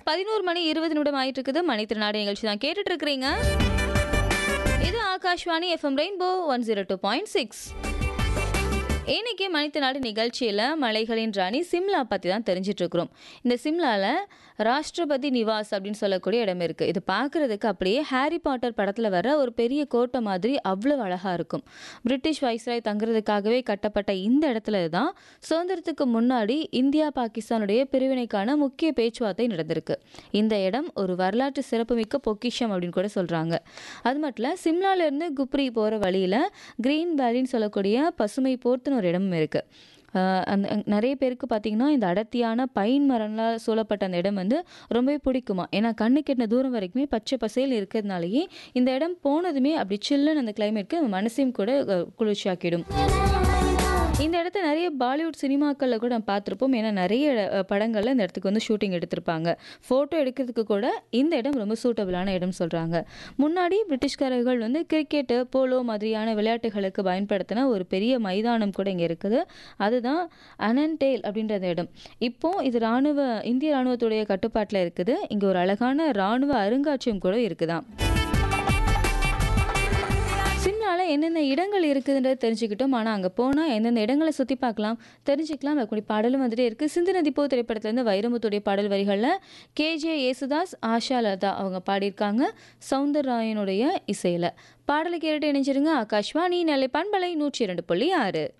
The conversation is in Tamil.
பதினோரு மணி இருபது நிமிடம் ஆயிட்டு இருக்குது மணித்திருநாடு நிகழ்ச்சி தான் கேட்டுட்டு இருக்கிறீங்க இது Akashvani FM rainbow one zero two point six இன்னைக்கு மணித்திருநாடு நிகழ்ச்சியில் மலைகளின் ராணி சிம்லா பற்றி தான் தெரிஞ்சிட்டு இருக்கிறோம் இந்த சிம்லாவில் ராஷ்டிரபதி நிவாஸ் அப்படின்னு சொல்லக்கூடிய இடம் இருக்குது இது பார்க்குறதுக்கு அப்படியே ஹாரி பாட்டர் படத்தில் வர ஒரு பெரிய கோட்டை மாதிரி அவ்வளோ அழகாக இருக்கும் பிரிட்டிஷ் வைஸ்ராய் தங்குறதுக்காகவே கட்டப்பட்ட இந்த இடத்துல தான் சுதந்திரத்துக்கு முன்னாடி இந்தியா பாகிஸ்தானுடைய பிரிவினைக்கான முக்கிய பேச்சுவார்த்தை நடந்திருக்கு இந்த இடம் ஒரு வரலாற்று சிறப்புமிக்க பொக்கிஷம் அப்படின்னு கூட சொல்கிறாங்க அது மட்டும் இல்லை சிம்லாலேருந்து குப்ரி போகிற வழியில் க்ரீன் வேலின்னு சொல்லக்கூடிய பசுமை போர்த்துன்னு ஒரு இடமும் இருக்குது அந்த அங்க நிறைய பேருக்கு பார்த்தீங்கன்னா இந்த அடர்த்தியான பைன் மரம்லாம் சூழப்பட்ட அந்த இடம் வந்து ரொம்பவே பிடிக்குமா ஏன்னா கண்ணு கெட்டின தூரம் வரைக்குமே பச்சை பசேல் இருக்கிறதுனாலயே இந்த இடம் போனதுமே அப்படி சில்லுன்னு அந்த கிளைமேட்க்கு நம்ம மனசையும் கூட அஹ், குளிர்ச்சியாக்கிடும் இந்த இடத்த நிறைய பாலிவுட் சினிமாக்களில் கூட நம்ம பார்த்துருப்போம் ஏன்னா நிறைய அஹ், படங்கள்ல இந்த இடத்துக்கு வந்து ஷூட்டிங் எடுத்திருப்பாங்க ஃபோட்டோ எடுக்கிறதுக்கு கூட இந்த இடம் ரொம்ப சூட்டபிளான இடம் சொல்கிறாங்க முன்னாடி பிரிட்டிஷ்காரர்கள் வந்து கிரிக்கெட்டு போலோ மாதிரியான விளையாட்டுகளுக்கு பயன்படுத்தின ஒரு பெரிய மைதானம் கூட இங்கே இருக்குது அதுதான் அனன்டேல் அப்படின்ற அந்த இடம் இப்போ இது ராணுவ இந்திய ராணுவத்துடைய கட்டுப்பாட்டில் இருக்குது இங்கே ஒரு அழகான ராணுவ அருங்காட்சியகம் கூட இருக்குதாம் சிம்லால என்னென்ன இடங்கள் இருக்குதுன்றது தெரிஞ்சுக்கிட்டோம் ஆனால் அங்கே போனால் எந்தெந்த இடங்களை சுற்றி பார்க்கலாம் தெரிஞ்சுக்கலாம் அப்படி பாடலும் வந்துட்டே இருக்குது சிந்து நதி போ திரைப்படத்துலேருந்து வைரமுத்துடைய பாடல் வரிகளில் கேஜே யேசுதாஸ் ஆஷா லதா அவங்க பாடியிருக்காங்க சவுந்தரராயனுடைய இசையில் பாடலை கேட்டுட்டு இணைஞ்சிருங்க ஆகாஷ்வாணி நெல்லை பண்பலை நூற்றி இரண்டு புள்ளி ஆறு